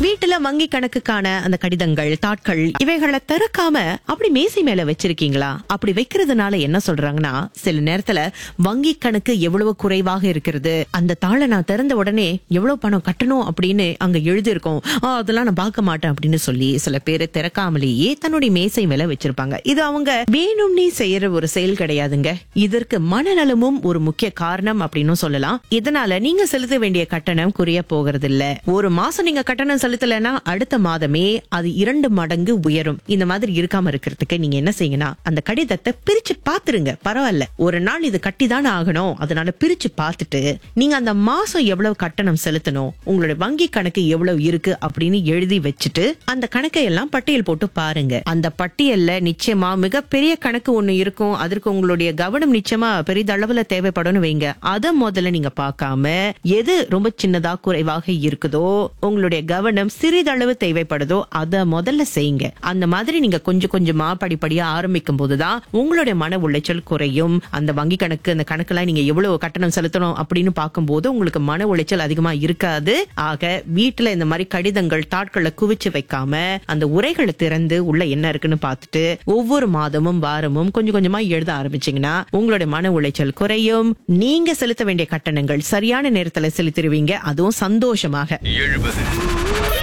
வீட்டுல வங்கி கணக்குக்கான அந்த கடிதங்கள் தாட்கள் இவைகளை திறக்காம அப்படி மேசை மேல வச்சிருக்கீங்களா அப்படி வைக்கிறதுனால என்ன சொல்றாங்கன்னா சில நேரத்துல வங்கி கணக்கு எவ்வளவு குறைவாக இருக்கிறது அந்த தாளை நான் திறந்த உடனே எவ்வளவு பணம் கட்டணும் அப்படின்னு அங்க எழுதியிருக்கோம் "ஆ, அதெல்லாம் நான் பார்க்க மாட்டேன் அப்படின்னு சொல்லி சில பேர் திறக்காமலேயே தன்னுடைய மேசை மேல வச்சிருப்பாங்க இது அவங்க வேணும்னே செய்யற ஒரு செயல் கிடையாதுங்க இதற்கு மனநலமும் ஒரு முக்கிய காரணம் அப்படின்னு சொல்லலாம் இதனால நீங்க செலுத்த வேண்டிய கட்டணம் குறைய போகிறது இல்ல ஒரு மாசம் நீங்க கட்டணம் செலுத்தலைன்னா அடுத்த மாதமே அது இரண்டு மடங்கு உயரும் இந்த மாதிரி இருக்காம இருக்கிறதுக்கு நீங்க என்ன செய்யுங்கன்னா அந்த கடிதத்தை பிரிச்சு பாத்துருங்க பரவாயில்ல ஒரு நாள் இது கட்டி தானே ஆகணும் அதனால பிரிச்சு பார்த்துட்டு நீங்க அந்த மாசம் எவ்வளவு கட்டணம் செலுத்தணும் உங்களுடைய வங்கி கணக்கு எவ்வளவு இருக்கு அப்படின்னு எழுதி வச்சுட்டு அந்த கணக்கை எல்லாம் பட்டியல் போட்டு பாருங்க அந்த பட்டியல்ல நிச்சயமா மிகப்பெரிய கணக்கு ஒண்ணு இருக்கும் அதற்கு உங்களுடைய கவனம் நிச்சயமா பெரிதளவுல தேவைப்படும் வைங்க அத முதல்ல நீங்க பார்க்காம எது ரொம்ப சின்னதா குறைவாக இருக்குதோ உங்களுடைய கவனம் சிறிதளவு தேவைப்படுதோ அத முதல்ல செய்யுங்க அந்த மாதிரி நீங்க கொஞ்சம் கொஞ்சமா படிப்படியா ஆரம்பிக்கும் போதுதான் உங்களுடைய மன உளைச்சல் குறையும் அந்த வங்கி கணக்கு அந்த கணக்கெல்லாம் நீங்க எவ்வளவு கட்டணம் செலுத்தணும் அப்படின்னு பார்க்கும்போது உங்களுக்கு மன உளைச்சல் அதிகமா இருக்காது ஆக வீட்டுல இந்த மாதிரி கடிதங்கள் தாட்களை குவிச்சு வைக்காம அந்த உரைகளை திறந்து உள்ள என்ன இருக்குன்னு பார்த்துட்டு ஒவ்வொரு மாதமும் வாரமும் கொஞ்சம் கொஞ்சமா எழுத ஆரம்பிச்சீங்கன்னா உங்களுடைய மன உளைச்சல் குறையும் நீங்க செலுத்த வேண்டிய கட்டணங்கள் சரியான நேரத்துல செலுத்திடுவீங்க அதுவும் சந்தோஷமாக எழுபது